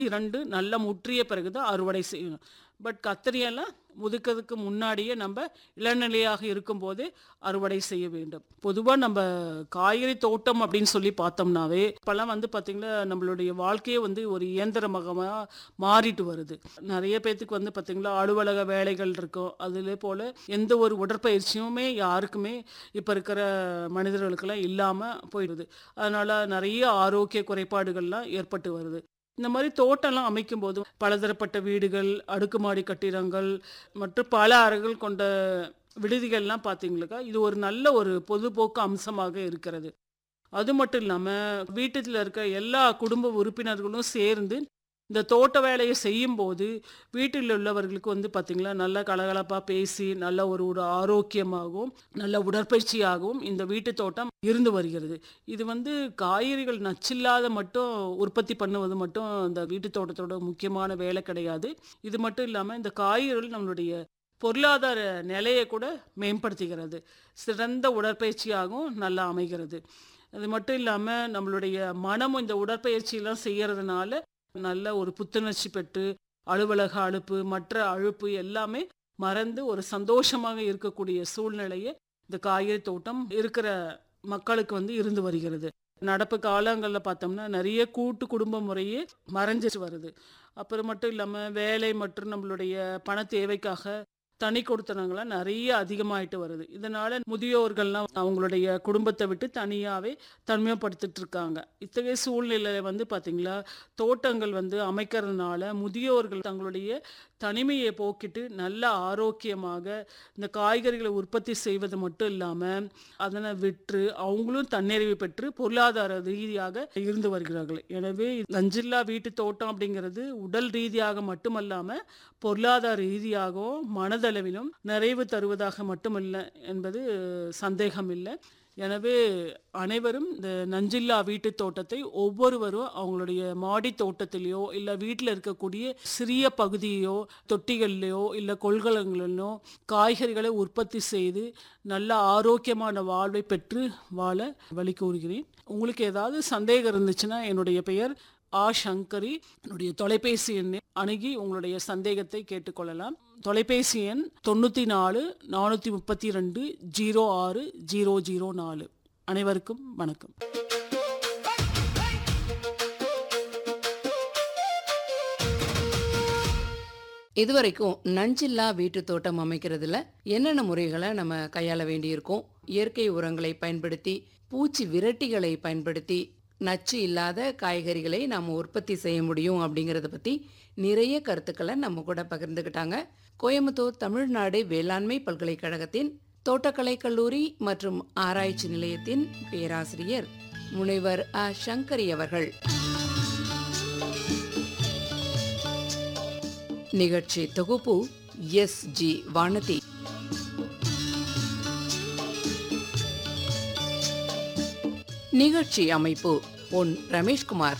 இரண்டு நல்லா முற்றிய பிறகு தான் அறுவடை செய்யணும் பட் கத்திரியெல்லாம் முதுக்கிறதுக்கு முன்னாடியே நம்ம இளநிலையாக இருக்கும்போதே அறுவடை செய்ய வேண்டும் பொதுவாக நம்ம காய்கறி தோட்டம் அப்படின்னு சொல்லி பார்த்தோம்னாவே இப்போல்லாம் வந்து பார்த்திங்கன்னா நம்மளுடைய வாழ்க்கையே வந்து ஒரு இயந்திரமகமாக மாறிட்டு வருது நிறைய பேர்த்துக்கு வந்து பார்த்திங்களா அலுவலக வேலைகள் இருக்கும் அதில் போல் எந்த ஒரு உடற்பயிற்சியுமே யாருக்குமே இப்போ இருக்கிற மனிதர்களுக்கெல்லாம் இல்லாமல் போயிடுது அதனால் நிறைய ஆரோக்கிய குறைபாடுகள்லாம் ஏற்பட்டு வருது இந்த மாதிரி தோட்டம்லாம் அமைக்கும் போது பலதரப்பட்ட வீடுகள் அடுக்குமாடி கட்டிடங்கள் மற்றும் பல அறைகள் கொண்ட விடுதிகள்லாம் பார்த்தீங்களாக்கா இது ஒரு நல்ல ஒரு பொதுபோக்கு அம்சமாக இருக்கிறது அது மட்டும் இல்லாமல் வீட்டில் இருக்க எல்லா குடும்ப உறுப்பினர்களும் சேர்ந்து இந்த தோட்ட வேலையை செய்யும்போது வீட்டில் உள்ளவர்களுக்கு வந்து பார்த்திங்களா நல்ல கலகலப்பாக பேசி நல்ல ஒரு ஒரு ஆரோக்கியமாகவும் நல்ல உடற்பயிற்சியாகவும் இந்த வீட்டு தோட்டம் இருந்து வருகிறது இது வந்து காய்கறிகள் நச்சில்லாத மட்டும் உற்பத்தி பண்ணுவது மட்டும் இந்த வீட்டு தோட்டத்தோட முக்கியமான வேலை கிடையாது இது மட்டும் இல்லாமல் இந்த காய்கறிகள் நம்மளுடைய பொருளாதார நிலையை கூட மேம்படுத்துகிறது சிறந்த உடற்பயிற்சியாகவும் நல்லா அமைகிறது அது மட்டும் இல்லாமல் நம்மளுடைய மனமும் இந்த உடற்பயிற்சியெல்லாம் செய்கிறதுனால நல்ல ஒரு புத்துணர்ச்சி பெற்று அலுவலக அலுப்பு மற்ற அழுப்பு எல்லாமே மறந்து ஒரு சந்தோஷமாக இருக்கக்கூடிய சூழ்நிலையை இந்த காய்கறி தோட்டம் இருக்கிற மக்களுக்கு வந்து இருந்து வருகிறது நடப்பு காலங்களில் பார்த்தோம்னா நிறைய கூட்டு குடும்ப முறையே மறைஞ்சிட்டு வருது அப்புறம் மட்டும் இல்லாமல் வேலை மற்றும் நம்மளுடைய பண தேவைக்காக தனி கொடுத்தனங்களாம் நிறைய அதிகமாயிட்டு வருது இதனால முதியோர்கள்லாம் அவங்களுடைய குடும்பத்தை விட்டு தனியாகவே தனிமைப்படுத்திட்டு இருக்காங்க இத்தகைய சூழ்நிலை வந்து பார்த்திங்களா தோட்டங்கள் வந்து அமைக்கிறதுனால முதியோர்கள் தங்களுடைய தனிமையை போக்கிட்டு நல்ல ஆரோக்கியமாக இந்த காய்கறிகளை உற்பத்தி செய்வது மட்டும் இல்லாமல் அதனை விற்று அவங்களும் தன்னிறைவு பெற்று பொருளாதார ரீதியாக இருந்து வருகிறார்கள் எனவே நஞ்சில்லா வீட்டு தோட்டம் அப்படிங்கிறது உடல் ரீதியாக மட்டுமல்லாமல் பொருளாதார ரீதியாகவும் மனதளவிலும் நிறைவு தருவதாக மட்டுமல்ல என்பது சந்தேகம் இல்லை எனவே அனைவரும் இந்த நஞ்சில்லா வீட்டு தோட்டத்தை ஒவ்வொருவரும் அவங்களுடைய மாடி தோட்டத்திலேயோ இல்லை வீட்டில் இருக்கக்கூடிய சிறிய பகுதியோ தொட்டிகள்லையோ இல்லை கொள்கலங்களிலோ காய்கறிகளை உற்பத்தி செய்து நல்ல ஆரோக்கியமான வாழ்வை பெற்று வாழ வழி கூறுகிறேன் உங்களுக்கு ஏதாவது சந்தேகம் இருந்துச்சுன்னா என்னுடைய பெயர் ஆ சங்கரி என்னுடைய தொலைபேசி எண்ணை அணுகி உங்களுடைய சந்தேகத்தை கேட்டுக்கொள்ளலாம் தொலைபேசி எண் தொண்ணூற்றி நாலு நானூற்றி முப்பத்தி ரெண்டு ஜீரோ ஆறு ஜீரோ ஜீரோ நாலு அனைவருக்கும் வணக்கம் இதுவரைக்கும் நஞ்சில்லா வீட்டு தோட்டம் அமைக்கிறதுல என்னென்ன முறைகளை நம்ம கையாள வேண்டியிருக்கும் இயற்கை உரங்களை பயன்படுத்தி பூச்சி விரட்டிகளை பயன்படுத்தி நச்சு இல்லாத காய்கறிகளை நாம் உற்பத்தி செய்ய முடியும் அப்படிங்கிறத பற்றி நிறைய கருத்துக்களை நம்ம கூட பகிர்ந்துக்கிட்டாங்க கோயம்புத்தூர் தமிழ்நாடு வேளாண்மை பல்கலைக்கழகத்தின் தோட்டக்கலை கல்லூரி மற்றும் ஆராய்ச்சி நிலையத்தின் பேராசிரியர் முனைவர் அ சங்கரி அவர்கள் நிகழ்ச்சி தொகுப்பு எஸ் ஜி வானதி நிகழ்ச்சி அமைப்பு பொன் ரமேஷ்குமார்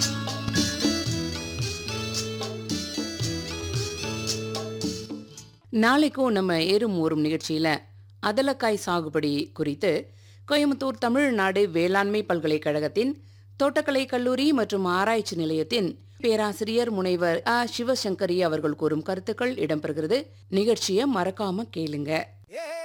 நாளைக்கும் நம்ம ஏறும் ஊறும் நிகழ்ச்சியில அதலக்காய் சாகுபடி குறித்து கோயம்புத்தூர் தமிழ்நாடு வேளாண்மை பல்கலைக்கழகத்தின் தோட்டக்கலை கல்லூரி மற்றும் ஆராய்ச்சி நிலையத்தின் பேராசிரியர் முனைவர் அ சிவசங்கரி அவர்கள் கூறும் கருத்துக்கள் இடம்பெறுகிறது நிகழ்ச்சியை மறக்காம கேளுங்க ஏ